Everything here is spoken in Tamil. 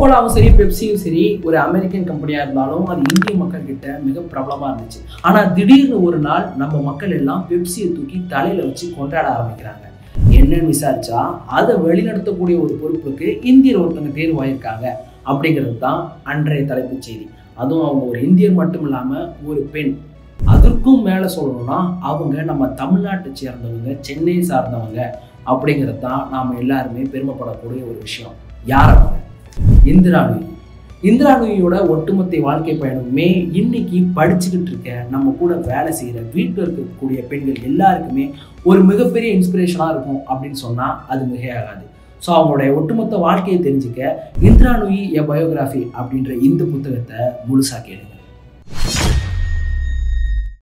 கோலாவும் சரி பெப்சியும் சரி ஒரு அமெரிக்கன் கம்பெனியாக இருந்தாலும் அது இந்திய மக்கள் கிட்ட மிக பிரபலமாக இருந்துச்சு ஆனால் திடீர்னு ஒரு நாள் நம்ம மக்கள் எல்லாம் பெப்சியை தூக்கி தலையில் வச்சு கொண்டாட ஆரம்பிக்கிறாங்க என்னன்னு விசாரிச்சா அதை வழிநடத்தக்கூடிய ஒரு பொறுப்புக்கு இந்தியர் ஒருத்தங்க தேர்வாயிருக்காங்க அப்படிங்கிறது தான் அன்றைய தலைப்புச் செய்தி அதுவும் அவங்க ஒரு இந்தியர் மட்டும் இல்லாமல் ஒரு பெண் அதற்கும் மேலே சொல்லணும்னா அவங்க நம்ம தமிழ்நாட்டை சேர்ந்தவங்க சென்னையை சார்ந்தவங்க அப்படிங்கிறது தான் நாம் எல்லாருமே பெருமைப்படக்கூடிய ஒரு விஷயம் யார் அவங்க இந்திரா நூயி இந்திரா நூயியோட ஒட்டுமொத்த வாழ்க்கை பயணமே இன்னைக்கு படிச்சுக்கிட்டு இருக்க நம்ம கூட வேலை செய்கிற வீட்டில் இருக்கக்கூடிய பெண்கள் எல்லாருக்குமே ஒரு மிகப்பெரிய இன்ஸ்பிரேஷனாக இருக்கும் அப்படின்னு சொன்னால் அது மிகையாகாது ஸோ அவங்களுடைய ஒட்டுமொத்த வாழ்க்கையை தெரிஞ்சுக்க இந்திரா நூயி எ பயோகிராஃபி அப்படின்ற இந்த புத்தகத்தை முழுசாக கேளுங்க